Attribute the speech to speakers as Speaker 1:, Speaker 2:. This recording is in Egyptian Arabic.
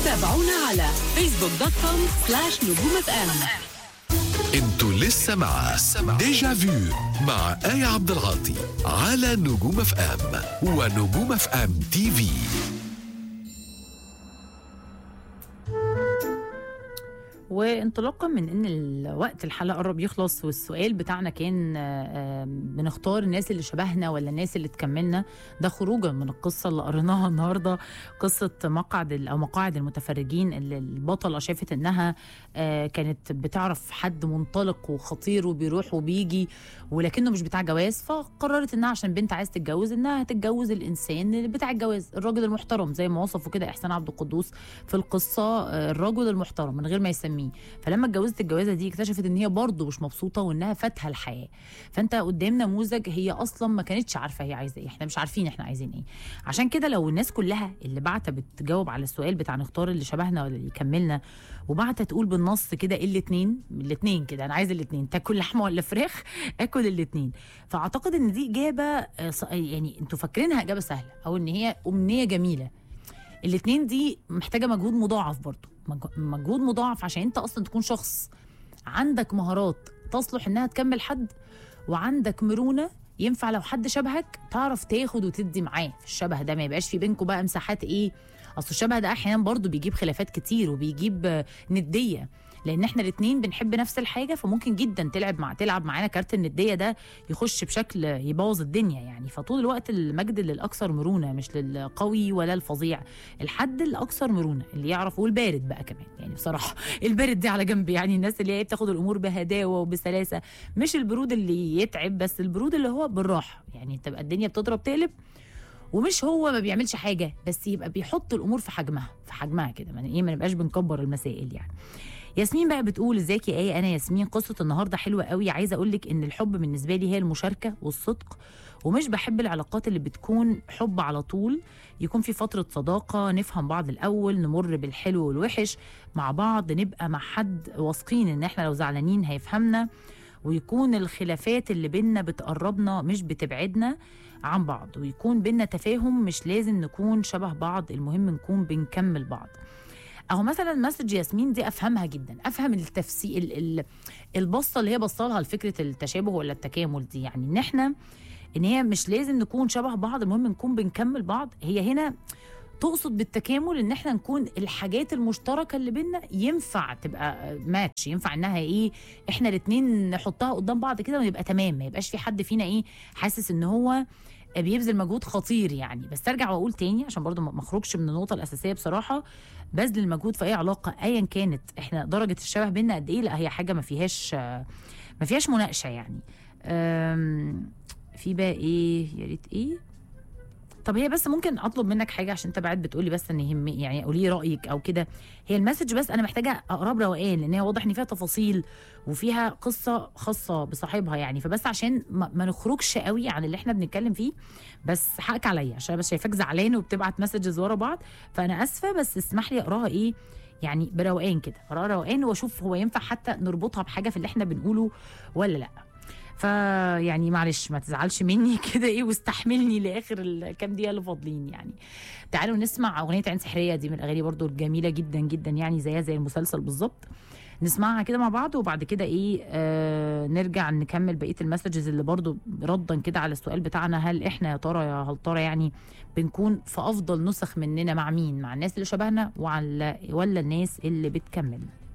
Speaker 1: تابعونا على فيسبوك دوت كوم سلاش نجوم اف ام
Speaker 2: انتوا لسه مع ديجا فيو مع آية عبد العاطي على نجوم اف ام ونجوم اف ام تي في
Speaker 3: وانطلاقا من ان الوقت الحلقه قرب يخلص والسؤال بتاعنا كان آه، آه، بنختار الناس اللي شبهنا ولا الناس اللي تكملنا ده خروجا من القصه اللي قريناها النهارده قصه مقعد ال- او مقاعد المتفرجين اللي البطله شافت انها آه، كانت بتعرف حد منطلق وخطير وبيروح وبيجي ولكنه مش بتاع جواز فقررت انها عشان بنت عايز تتجوز انها هتتجوز الانسان اللي بتاع الجواز الراجل المحترم زي ما وصفه كده احسان عبد القدوس في القصه آه، الرجل المحترم من غير ما يسميه فلما اتجوزت الجوازه دي اكتشفت ان هي برضه مش مبسوطه وانها فاتها الحياه فانت قدام نموذج هي اصلا ما كانتش عارفه هي عايزه ايه احنا مش عارفين احنا عايزين ايه عشان كده لو الناس كلها اللي بعتة بتجاوب على السؤال بتاع نختار اللي شبهنا ولا اللي يكملنا وبعتة تقول بالنص كده الاثنين الاثنين كده انا عايز الاثنين تاكل لحمه ولا فراخ اكل الاثنين فاعتقد ان دي اجابه آه، ص- يعني انتوا فاكرينها اجابه سهله او ان هي امنيه جميله الاتنين دي محتاجه مجهود مضاعف برضو مج- مجهود مضاعف عشان انت اصلا تكون شخص عندك مهارات تصلح انها تكمل حد وعندك مرونه ينفع لو حد شبهك تعرف تاخد وتدي معاه في الشبه ده ما يبقاش في بينكم بقى مساحات ايه اصل الشبه ده احيانا برضو بيجيب خلافات كتير وبيجيب آه، نديه لان احنا الاثنين بنحب نفس الحاجه فممكن جدا تلعب مع تلعب معانا كارت النديه ده يخش بشكل يبوظ الدنيا يعني فطول الوقت المجد للاكثر مرونه مش للقوي ولا الفظيع الحد الاكثر مرونه اللي يعرف والبارد بقى كمان يعني بصراحه البارد دي على جنب يعني الناس اللي هي بتاخد الامور بهداوه وبسلاسه مش البرود اللي يتعب بس البرود اللي هو بالراحه يعني تبقى الدنيا بتضرب تقلب ومش هو ما بيعملش حاجه بس يبقى بيحط الامور في حجمها في حجمها كده يعني ايه ما نبقاش بنكبر المسائل يعني ياسمين بقى بتقول ازيك يا ايه انا ياسمين قصه النهارده حلوه قوي عايزه اقول لك ان الحب بالنسبه لي هي المشاركه والصدق ومش بحب العلاقات اللي بتكون حب على طول يكون في فتره صداقه نفهم بعض الاول نمر بالحلو والوحش مع بعض نبقى مع حد واثقين ان احنا لو زعلانين هيفهمنا ويكون الخلافات اللي بينا بتقربنا مش بتبعدنا عن بعض ويكون بينا تفاهم مش لازم نكون شبه بعض المهم نكون بنكمل بعض اهو مثلا مسج ياسمين دي افهمها جدا افهم التفسير ال- ال- البصه اللي هي بصلها لفكره التشابه ولا التكامل دي يعني ان احنا ان هي مش لازم نكون شبه بعض المهم نكون بنكمل بعض هي هنا تقصد بالتكامل ان احنا نكون الحاجات المشتركه اللي بينا ينفع تبقى ماتش ينفع انها ايه احنا الاتنين نحطها قدام بعض كده ونبقى تمام ما يبقاش في حد فينا ايه حاسس ان هو بيبذل مجهود خطير يعني بس ارجع واقول تاني عشان برضو ما اخرجش من النقطه الاساسيه بصراحه بذل المجهود في اي علاقه ايا كانت احنا درجه الشبه بينا قد ايه لا هي حاجه ما فيهاش ما فيهاش مناقشه يعني أم، في بقى ايه يا ريت ايه طب هي بس ممكن اطلب منك حاجه عشان انت بعد بتقولي بس ان يهم يعني قولي لي رايك او كده هي المسج بس انا محتاجه اقرب روقان لان هي واضح ان فيها تفاصيل وفيها قصه خاصه بصاحبها يعني فبس عشان ما, ما نخرجش قوي عن اللي احنا بنتكلم فيه بس حقك عليا عشان بس شايفاك زعلان وبتبعت مسجز ورا بعض فانا اسفه بس اسمح لي اقراها ايه يعني بروقان كده اقراها روقان واشوف هو ينفع حتى نربطها بحاجه في اللي احنا بنقوله ولا لا فيعني معلش ما تزعلش مني كده ايه واستحملني لاخر الكام دقيقه اللي فاضلين يعني تعالوا نسمع اغنيه عين سحريه دي من الاغاني برضو الجميله جدا جدا يعني زيها زي المسلسل بالظبط نسمعها كده مع بعض وبعد كده ايه آه نرجع نكمل بقيه المسجز اللي برضو ردا كده على السؤال بتاعنا هل احنا يا ترى يا هل ترى يعني بنكون في افضل نسخ مننا مع مين مع الناس اللي شبهنا وعلى ولا الناس اللي بتكملنا